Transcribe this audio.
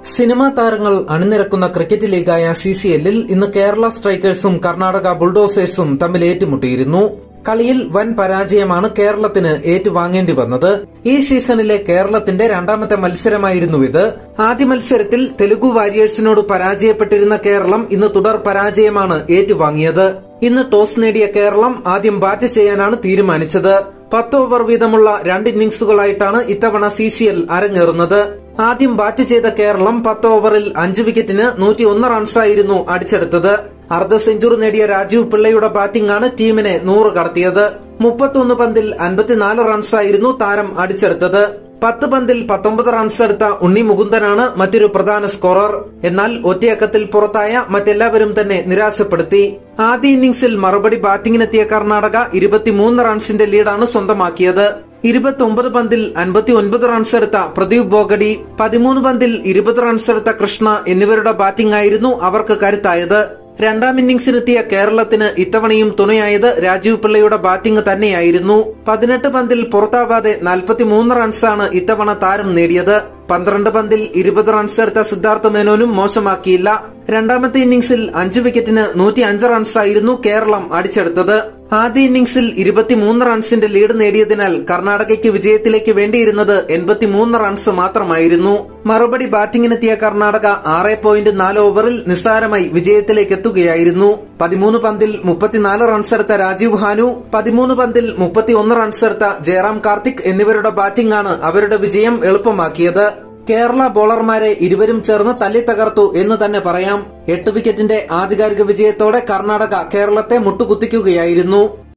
cinema താരങ്ങൾ അണിനിരക്കുന്ന cricket ലീഗായ സി സി എല്ലിൽ ഇന്ന് കേരള സ്ട്രൈക്കേഴ്സും കർണാടക ബുൾഡോസേഴ്സും തമ്മിൽ ഏറ്റുമുട്ടിയിരുന്നു കളിയിൽ വൻ പരാജയമാണ് കേരളത്തിന് ഏറ്റുവാങ്ങേണ്ടി വന്നത് ഈ സീസണിലെ കേരളത്തിന്റെ രണ്ടാമത്തെ മത്സരമായിരുന്നു ഇത് ആദ്യ മത്സരത്തിൽ തെലുഗു വാരിയേഴ്സിനോട് പരാജയപ്പെട്ടിരുന്ന കേരളം ഇന്ന് തുടർ പരാജയമാണ് ഏറ്റുവാങ്ങിയത് ഇന്ന് ടോസ് നേടിയ കേരളം ആദ്യം ബാറ്റ് ചെയ്യാനാണ് തീരുമാനിച്ചത് പത്ത് ഓവർ വീതമുള്ള രണ്ട് ഇന്നിംഗ്സുകളായിട്ടാണ് ഇത്തവണ സി സി എൽ അരങ്ങേറുന്നത് ആദ്യം ബാറ്റ് ചെയ്ത കേരളം പത്ത് ഓവറിൽ അഞ്ച് വിക്കറ്റിന് നൂറ്റിയൊന്ന് റൺസായിരുന്നു അടിച്ചെടുത്തത് അർദ്ധ സെഞ്ചുറി നേടിയ രാജീവ് പിള്ളയുടെ ബാറ്റിംഗാണ് ടീമിനെ നൂറ് കടത്തിയത് മുപ്പത്തൊന്ന് പന്തിൽ അൻപത്തിനാല് റൺസായിരുന്നു താരം അടിച്ചെടുത്തത് പത്ത് പന്തിൽ പത്തൊമ്പത് റൺസ് എടുത്ത ഉണ്ണി മുകുന്ദനാണ് മറ്റൊരു പ്രധാന സ്കോറർ എന്നാൽ ഒറ്റയക്കത്തിൽ പുറത്തായ മറ്റെല്ലാവരും തന്നെ നിരാശപ്പെടുത്തി ആദ്യ ഇന്നിംഗ്സിൽ മറുപടി ബാറ്റിംഗിനെത്തിയ കർണാടക ഇരുപത്തിമൂന്ന് റൺസിന്റെ ലീഡാണ് സ്വന്തമാക്കിയത് ഇരുപത്തൊമ്പത് പന്തിൽ അൻപത്തി ഒൻപത് റൺസ് എടുത്ത പ്രദീപ് ബോഗഡി പതിമൂന്ന് പന്തിൽ ഇരുപത് റൺസ് എടുത്ത കൃഷ്ണ എന്നിവരുടെ ബാറ്റിംഗ് ആയിരുന്നു അവർക്ക് കരുത്തായത് രണ്ടാം ഇന്നിംഗ്സിനെത്തിയ കേരളത്തിന് ഇത്തവണയും തുണയായത് രാജീവ് പിള്ളയുടെ ബാറ്റിംഗ് തന്നെയായിരുന്നു പതിനെട്ട് പന്തിൽ പുറത്താവാതെ നാൽപ്പത്തിമൂന്ന് റൺസാണ് ഇത്തവണ താരം നേടിയത് പന്ത്രണ്ട് പന്തിൽ ഇരുപത് റൺസ് എടുത്ത സിദ്ധാർത്ഥ മേനോനും മോശമാക്കിയില്ല രണ്ടാമത്തെ ഇന്നിംഗ്സിൽ അഞ്ച് വിക്കറ്റിന് നൂറ്റി അഞ്ച് റൺസായിരുന്നു കേരളം അടിച്ചെടുത്തത് ആദ്യ ഇന്നിംഗ്സിൽ ഇരുപത്തിമൂന്ന് റൺസിന്റെ ലീഡ് നേടിയതിനാൽ കർണാടകയ്ക്ക് വിജയത്തിലേക്ക് വേണ്ടിയിരുന്നത് എൺപത്തിമൂന്ന് റൺസ് മാത്രമായിരുന്നു മറുപടി ബാറ്റിംഗിനെത്തിയ കർണാടക ആറ് പോയിന്റ് നാല് ഓവറിൽ നിസ്സാരമായി വിജയത്തിലേക്ക് എത്തുകയായിരുന്നു പതിമൂന്ന് പന്തിൽ മുപ്പത്തിനാല് റൺസ് എടുത്ത രാജീവ് ഹാനു പതിമൂന്ന് പന്തിൽ മുപ്പത്തിയൊന്ന് റൺസ് എടുത്ത ജയറാം കാർത്തിക് എന്നിവരുടെ ബാറ്റിംഗാണ് അവരുടെ വിജയം എളുപ്പമാക്കിയത് കേരള ബോളർമാരെ ഇരുവരും ചേർന്ന് തല്ലിത്തകർത്തു എന്ന് തന്നെ പറയാം എട്ട് വിക്കറ്റിന്റെ ആധികാരിക വിജയത്തോടെ കർണാടക കേരളത്തെ മുട്ടുകുത്തിക്കുകയായിരുന്നു